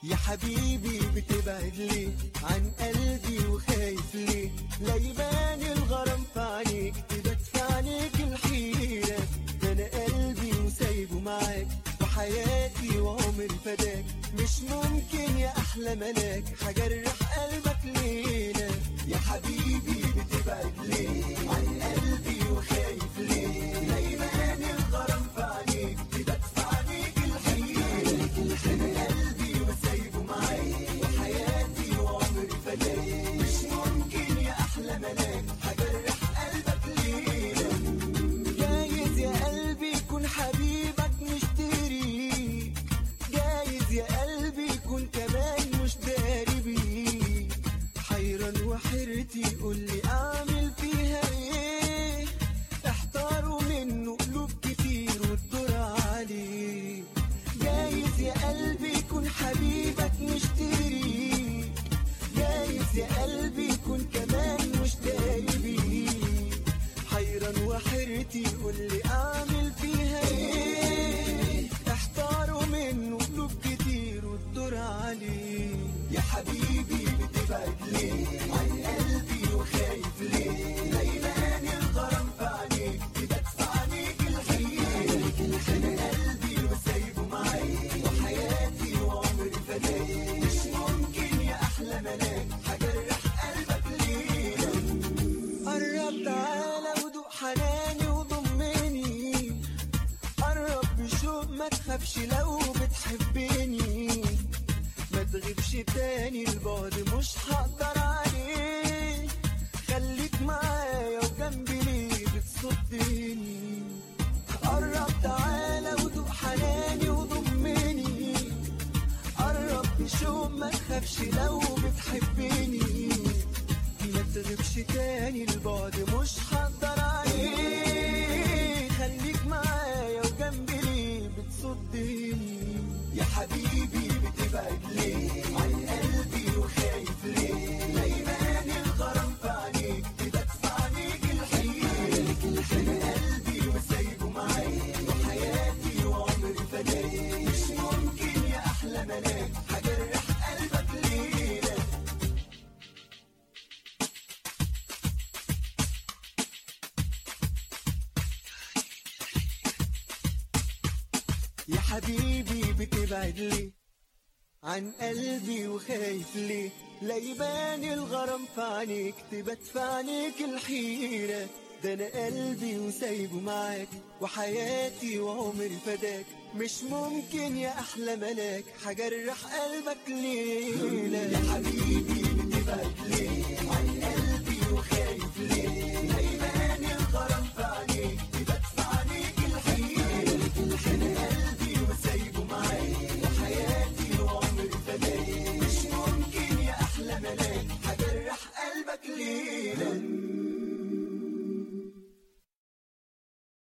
يا حبيبي بتبعد ليه عن قلبي وخايف ليه لا يبان الغرام في عينيك تبقى عينيك الحيرة ده انا قلبي وسايبه معاك وحياتي وعمري فداك مش ممكن يا احلى ملاك هجرح قلبك لينا يا حبيبي بتبعد ليه عن قلبي وخايف ليه لا يبان الغرام في عينيك تبقى في عينيك الحيرة انا قلبي وسايبه معاك وحياتي وعمري فداك مش ممكن يا احلى ملاك هجرح قلبك لينا جايز يا قلبي يكون حبيبك مشتري جايز يا قلبي يكون كمان مش داري بيك حيران وحيرتي قولي اعمل فيها ايه احتاروا منه قلوب كتير والدور عليه جايز يا قلبي يكون حبيبك مشتري جايز يا قلبي يكون كمان مش داري بيك حيران وحيرتي قولي اعمل فيها ايه احتاروا منه قلوب كتير والدور عليه يا حبيبي بتبعد ليه عن قلبي وخايف ليه لا يبان الغرام في عينيك تبقى في عينيك الحيرة انا قلبي وسايبه معاك وحياتي وعمري فداك مش ممكن يا احلى ملاك هجرح قلبك ليه قرب تعالى ودوق حناني وضمني قرب بشوق ما تخافش لو بتحبني ما تغيبش تاني البعد مش هقدر عليه خليك معايا وجنبي ليه بتصدني قرب تعالى ودوق حناني وضمني قرب بشوق ما تخافش لو بتحبني ما تغيبش تاني البعد مش هقدر عليه خليك معايا وجنبي ليه بتصدني يا حبيبي بتبعد ليه عن قلبي وخايف ليه لا يبان الغرام في عينيك تبقى في عينيك الحيرة انا قلبي وسايبه معاك وحياتي وعمري فداك مش ممكن يا احلى ملاك هجرح قلبك ليلة يا حبيبي بتبعد ليه عن قلبي وخايف ليه لا يبان الغرام في عينيك تبات في عينيك الحيرة ده انا قلبي وسايبه معاك وحياتي وعمري فداك مش ممكن يا احلى ملاك هجرح قلبك ليلة يا حبيبي بتبعد ليه عن قلبي